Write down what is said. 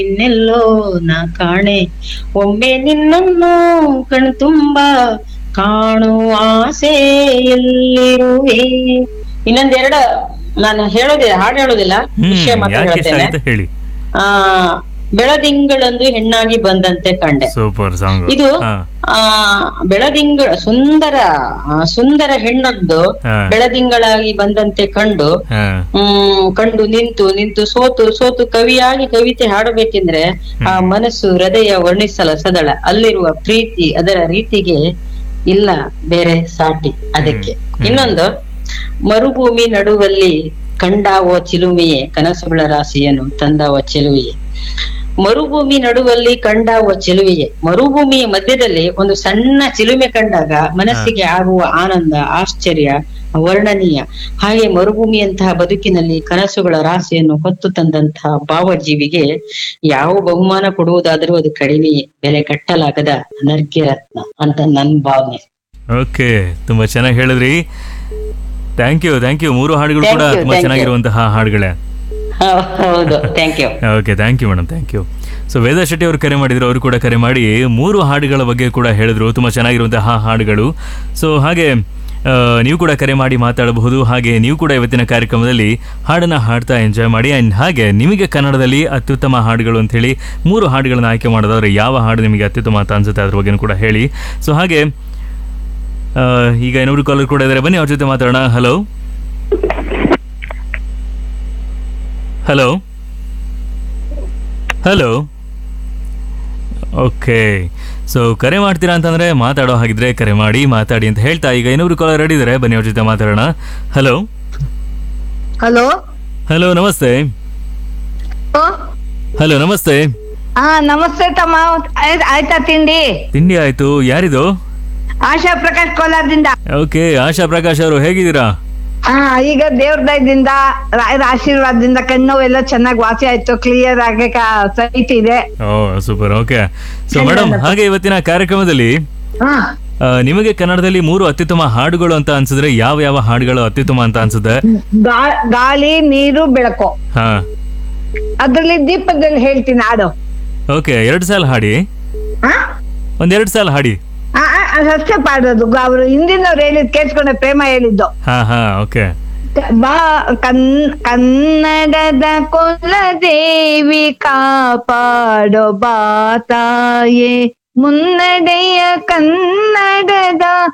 ಇನ್ನೆಲ್ಲೋ ನಾ ಕಾಣೆ ಒಮ್ಮೆ ನಿನ್ನನ್ನು ಕಣ್ತುಂಬ ಕಾಣುವ ಆಸೆ ಎಲ್ಲಿರುವೆ ಇನ್ನೊಂದೆರಡು ನಾನು ಹೇಳೋದಿಲ್ಲ ಹಾಡು ಹೇಳೋದಿಲ್ಲ ವಿಷಯ ಹ್ಮ್ ಮಾತ್ರ ಯಾಕೆ ಇಷ್ಟ ಹೇಳ್ತೇನೆ ಆಯ್ತು ಹೇಳಿ ಆ ಬೆಳದಿಂಗಳಂದು ಹೆಣ್ಣಾಗಿ ಬಂದಂತೆ ಕಂಡೆ ಸೂಪರ್ ಸಾಂಗ್ ಇದು ಹಾ ಆ ಬೆಳದಿಂಗಳ ಸುಂದರ ಆ, ಸುಂದರ ಹೆಣ್ಣದ್ದು ಹಾ. ಬೆಳದಿಂಗಳಾಗಿ ಬಂದಂತೆ ಕಂಡು ಹಾ ಹ್ಮ್ ಕಂಡು ನಿಂತು ನಿಂತು ಸೋತು ಸೋತು ಕವಿಯಾಗಿ ಕವಿತೆ ಹಾಡಬೇಕೆಂದ್ರೆ ಆ ಮನಸ್ಸು ಹೃದಯ ವರ್ಣಿಸಲ ಸದಳ ಅಲ್ಲಿರುವ ಪ್ರೀತಿ ಅದರ ರೀತಿಗೆ ಇಲ್ಲ ಬೇರೆ ಸಾಟಿ ಅದಕ್ಕೆ ಇನ್ನೊಂದು ಮರುಭೂಮಿ ನಡುವಲ್ಲಿ ಕಂಡಾವ ಚಿಲುಮೆಯೇ ಕನಸುಗಳ ರಾಶಿಯನ್ನು ತಂದಾವ ಚೆಲುವೆಯೇ ಮರುಭೂಮಿ ನಡುವಲ್ಲಿ ಕಂಡಾವ ಚೆಲುವೆಯೇ ಮರುಭೂಮಿಯ ಮಧ್ಯದಲ್ಲಿ ಒಂದು ಸಣ್ಣ ಚಿಲುಮೆ ಕಂಡಾಗ ಮನಸ್ಸಿಗೆ ಆಗುವ ಆನಂದ ಆಶ್ಚರ್ಯ ವರ್ಣನೀಯ ಹಾಗೆ ಮರುಭೂಮಿಯಂತಹ ಬದುಕಿನಲ್ಲಿ ಕನಸುಗಳ ರಾಶಿಯನ್ನು ಹೊತ್ತು ತಂದಂತಹ ಭಾವಜೀವಿಗೆ ಯಾವ ಬಹುಮಾನ ಕೊಡುವುದಾದರೂ ಅದು ಕಡಿಮೆ ಬೆಲೆ ಕಟ್ಟಲಾಗದ ಅನರ್ಘ್ಯ ರತ್ನ ಅಂತ ನನ್ ಭಾವನೆ ಓಕೆ ತುಂಬಾ ಚೆನ್ನಾಗಿ ಹೇಳಿದ್ರಿ ಥ್ಯಾಂಕ್ ಯು ಥ್ಯಾಂಕ್ ಯು ಮೂರು ಹಾಡುಗಳು Thank ಕೂಡ you, ತುಂಬಾ thank you. ಚೆನ್ನಾಗಿರುವಂತಹ ಹಾಡುಗಳೇ ಹೌದು thank you okay thank you madam thank you so Veda Shetty ಅವರು ಕರೆ ಮಾಡಿದ್ರು ಅವರು ಕೂಡ ಕರೆ ಮಾಡಿ ಮೂರು ಹಾಡುಗಳ ಬಗ್ಗೆ ಕೂಡ ಹೇಳಿದ್ರು ತುಂಬ ಚೆನ್ನಾಗಿರುವಂತಹ ಹಾಡುಗಳು ಸೊ ಹಾಗೆ ಆ, ನೀವು ಕೂಡ ಕರೆ ಮಾಡಿ ಮಾತಾಡಬಹುದು ಹಾಗೆ ನೀವು ಕೂಡ ಇವತ್ತಿನ ಕಾರ್ಯಕ್ರಮದಲ್ಲಿ ಹಾಡನ್ನ ಹಾಡ್ತಾ ಎಂಜಾಯ್ ಮಾಡಿ ಆ್ಯಂಡ್ ಹಾಗೆ ನಿಮಗೆ ಕನ್ನಡದಲ್ಲಿ ಅತ್ಯುತ್ತಮ ಹಾಡುಗಳು ಅಂತ ಹೇಳಿ ಮೂರು ಹಾಡುಗಳನ್ನ ಆಯ್ಕೆ ಮಾಡೋದಾದ್ರೆ ಯಾವ ಹಾಡು ನಿಮಗೆ ಅತ್ಯುತ್ತಮ ಅಂತ ಅನ್ಸುತ್ತೆ ಅದ್ರ ಬಗ್ಗೆ ಕೂಡ ಹೇಳಿ ಸೊ ಹಾಗೆ ಆ, ಈಗ ಇನ್ನೊಬ್ರು ಕಾಲರ್ ಕೂಡ ಇದ್ದಾರೆ ಬನ್ನಿ ಅವ್ರ ಜೊತೆ ಮಾತಾಡೋಣ hello hello hello okay so ಕರೆ ಮಾಡ್ತೀರಾ ಅಂತಂದ್ರೆ ಮಾತಾಡೋ ಹಾಗಿದ್ರೆ ಕರೆ ಮಾಡಿ ಮಾತಾಡಿ ಅಂತ ಹೇಳ್ತಾ ಈಗ ಇನ್ನೊಬ್ರು ಕಾಲರ್ ರೆಡಿ ಇದ್ದಾರೆ ಬನ್ನಿ ಅವ್ರ ಜೊತೆ ಮಾತಾಡೋಣ ಹಲೋ ಹಲೋ ಹಲೋ ನಮಸ್ತೆ ಹಲೋ ನಮಸ್ತೆ ಹಾ ನಮಸ್ತೆ ತಮ್ಮ ಆಯ್ತ್- ಆಯ್ತಾ ತಿಂಡಿ ತಿಂಡಿ ಆಯ್ತು ಯಾರಿದು ಆಶಾ ಪ್ರಕಾಶ್ ಕೋಲಾರದಿಂದ ಓಕೆ ಆಶಾ ಪ್ರಕಾಶ್ ಅವರು ಹೇಗಿದ್ದೀರಾ ಹಾ ಈಗ ದೇವ್ರ ದಯದಿಂದ ರಾಯರ ಆಶೀರ್ವಾದದಿಂದ ಕಣ್ಣು ಎಲ್ಲ ಚೆನ್ನಾಗಿ ವಾಸಿ ಆಯ್ತು ಕ್ಲಿಯರ್ ಆಗಿ ಸೈಟ್ ಇದೆ ಓ ಸೂಪರ್ ಓಕೆ ಸೊ ಮೇಡಮ್ ಹಾಗೆ ಇವತ್ತಿನ ಕಾರ್ಯಕ್ರಮದಲ್ಲಿ ಹಾ ಆ, ನಿಮಗೆ ಕನ್ನಡದಲ್ಲಿ ಮೂರು ಅತ್ಯುತ್ತಮ ಹಾಡುಗಳು ಅಂತ ಅನ್ಸಿದ್ರೆ ಯಾವ ಯಾವ ಹಾಡುಗಳು ಅತ್ಯುತ್ತಮ ಅಂತ ಅನ್ಸುತ್ತೆ ಗಾ- ಗಾಳಿ ನೀರು ಬೆಳಕು ಹಾ ಅದ್ರಲ್ಲಿ ದೀಪದಲ್ಲಿ ಹೇಳ್ತೀನಿ ಹಾಡು ಓಕೆ ಎರಡು ಸಾಲ ಹಾಡಿ ಹಾ ಒಂದೆರಡು ಸಾಲ ಹಾಡಿ ಆ, ಆ, ಅದಷ್ಟೇ ಪಾಡೋದು ಅವರು ಹಿಂದಿನವ್ರು ಹೇಳಿದ್ ಕೇಳ್ಸ್ಕೊಂಡೆ ಪ್ರೇಮ ಹೇಳಿದ್ದು ಹಾ ಹಾ ಓಕೆ ಕ- ಬಾ ಕನ್ ಕನ್ನಡದ ಕುಲದೇವಿ ಕಾಪಾಡೋ ಬಾತಾಯೇ ಮುನ್ನಡೆಯ ಕನ್ನಡದ